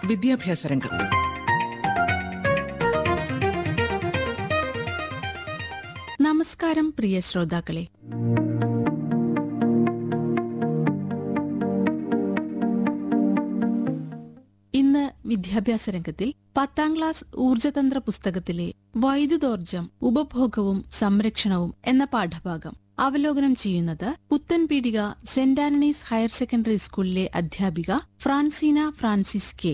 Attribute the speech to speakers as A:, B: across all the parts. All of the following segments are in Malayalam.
A: വിദ്യാഭ്യാസ രംഗം
B: നമസ്കാരം പ്രിയ ശ്രോതാക്കളെ ഇന്ന് വിദ്യാഭ്യാസ രംഗത്തിൽ പത്താം ക്ലാസ് ഊർജതന്ത്ര പുസ്തകത്തിലെ വൈദ്യുതോർജം ഉപഭോഗവും സംരക്ഷണവും എന്ന പാഠഭാഗം അവലോകനം ചെയ്യുന്നത് Puthenpeedika saint Antony's higher secondary സ്കൂളിലെ അധ്യാപിക ഫ്രാൻസീന ഫ്രാൻസിസ് കെ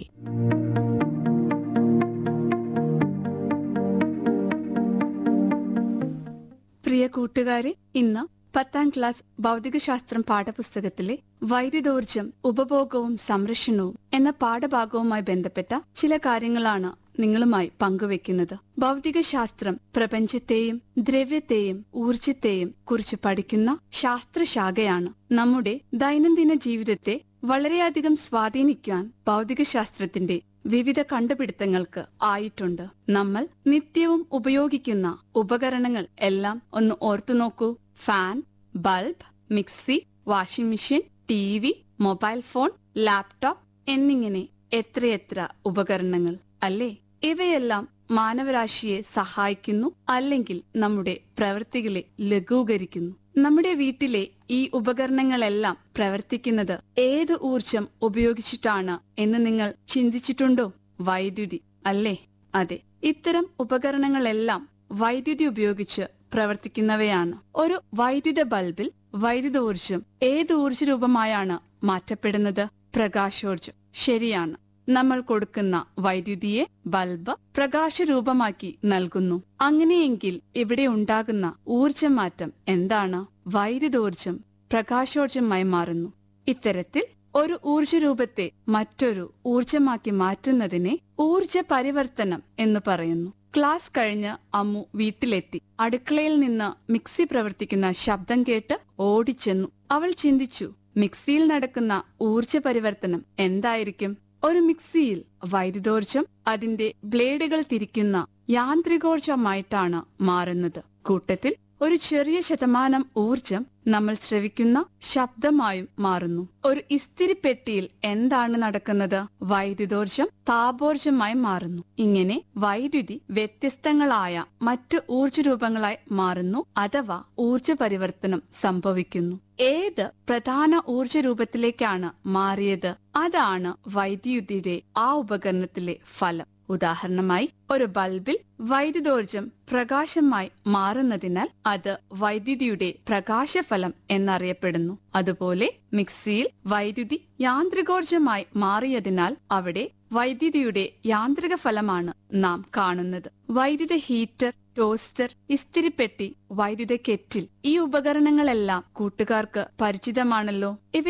C: പ്രിയ കൂട്ടുകാരെ ഇന്ന് പത്താം ക്ലാസ് ഭൗതികശാസ്ത്രം പാഠപുസ്തകത്തിലെ വൈദ്യുതോർജം ഉപഭോഗവും സംരക്ഷണവും എന്ന പാഠഭാഗവുമായി ബന്ധപ്പെട്ട ചില കാര്യങ്ങളാണ് നിങ്ങളുമായി പങ്കുവെക്കുന്നത് ഭൗതികശാസ്ത്രം പ്രപഞ്ചത്തെയും ദ്രവ്യത്തെയും ഊർജത്തെയും കുറിച്ച് പഠിക്കുന്ന ശാസ്ത്രശാഖയാണ് നമ്മുടെ ദൈനംദിന ജീവിതത്തെ വളരെയധികം സ്വാധീനിക്കാൻ ഭൗതികശാസ്ത്രത്തിന്റെ വിവിധ കണ്ടുപിടുത്തങ്ങൾക്ക് ആയിട്ടുണ്ട് നമ്മൾ നിത്യവും ഉപയോഗിക്കുന്ന ഉപകരണങ്ങൾ എല്ലാം ഒന്ന് ഓർത്തു നോക്കൂ fan bulb mixie washing machine T V mobile phone laptop എന്നിങ്ങനെ എത്രയെത്ര ഉപകരണങ്ങൾ അല്ലേ ഇവയെല്ലാം മാനവരാശിയെ സഹായിക്കുന്നു അല്ലെങ്കിൽ നമ്മുടെ പ്രവൃത്തികളെ ലഘൂകരിക്കുന്നു നമ്മുടെ വീട്ടിലെ ഈ ഉപകരണങ്ങളെല്ലാം പ്രവർത്തിക്കുന്നത് ഏത് ഊർജം ഉപയോഗിച്ചിട്ടാണ് എന്ന് നിങ്ങൾ ചിന്തിച്ചിട്ടുണ്ടോ വൈദ്യുതി അല്ലേ അതെ ഇത്തരം ഉപകരണങ്ങളെല്ലാം വൈദ്യുതി ഉപയോഗിച്ച് പ്രവർത്തിക്കുന്നവയാണ് ഒരു വൈദ്യുത ബൾബിൽ വൈദ്യുതോർജം ഏത് ഊർജ രൂപമായാണ് മാറ്റപ്പെടുന്നത് പ്രകാശോർജം ശരിയാണ് നമ്മൾ കൊടുക്കുന്ന വൈദ്യുതിയെ ബൾബ് പ്രകാശരൂപമാക്കി നൽകുന്നു അങ്ങനെയെങ്കിൽ ഇവിടെ ഉണ്ടാകുന്ന ഊർജമാറ്റം എന്താണ് വൈദ്യുതോർജം പ്രകാശോർജമായി മാറുന്നു ഇത്തരത്തിൽ ഒരു ഊർജരൂപത്തെ മറ്റൊരു ഊർജമാക്കി മാറ്റുന്നതിനെ ഊർജ പരിവർത്തനം എന്ന് പറയുന്നു ക്ലാസ് കഴിഞ്ഞ് അമ്മു വീട്ടിലെത്തി അടുക്കളയിൽ നിന്ന് മിക്സി പ്രവർത്തിക്കുന്ന ശബ്ദം കേട്ട് ഓടിച്ചെന്നു അവൾ ചിന്തിച്ചു മിക്സിയിൽ നടക്കുന്ന ഊർജ പരിവർത്തനം എന്തായിരിക്കും ഒരു മിക്സിയിൽ വൈദ്യുതോർജം അതിന്റെ ബ്ലേഡുകൾ തിരിക്കുന്ന യാന്ത്രികോർജമായിട്ടാണ് മാറുന്നത് കൂട്ടത്തിൽ ഒരു ചെറിയ ശതമാനം ഊർജം നമ്മൾ ശ്രവിക്കുന്ന ശബ്ദമായും മാറുന്നു ഒരു ഇസ്തിരിപ്പെട്ടിയിൽ എന്താണ് നടക്കുന്നത് വൈദ്യുതോർജം താപോർജമായി മാറുന്നു ഇങ്ങനെ വൈദ്യുതി വ്യത്യസ്തങ്ങളായ മറ്റ് ഊർജരൂപങ്ങളായി മാറുന്നു അഥവാ ഊർജ പരിവർത്തനം സംഭവിക്കുന്നു ഏത് പ്രധാന ഊർജ രൂപത്തിലേക്കാണ് മാറിയത് അതാണ് വൈദ്യുതിയുടെ ആ ഉപകരണത്തിലെ ഫലം ഉദാഹരണമായി ഒരു ബൾബിൽ വൈദ്യുതോർജം പ്രകാശമായി മാറുന്നതിനാൽ അത് വൈദ്യുതിയുടെ പ്രകാശഫലം എന്നറിയപ്പെടുന്നു അതുപോലെ മിക്സിയിൽ വൈദ്യുതി യാന്ത്രികോർജമായി മാറിയതിനാൽ അവിടെ വൈദ്യുതിയുടെ യാന്ത്രിക ഫലമാണ് നാം കാണുന്നത് വൈദ്യുത ഹീറ്റർ ടോസ്റ്റർ ഇസ്തിരിപ്പെട്ടി വൈദ്യുത കെറ്റിൽ ഈ ഉപകരണങ്ങളെല്ലാം കൂട്ടുകാർക്ക് പരിചിതമാണല്ലോ ഇവ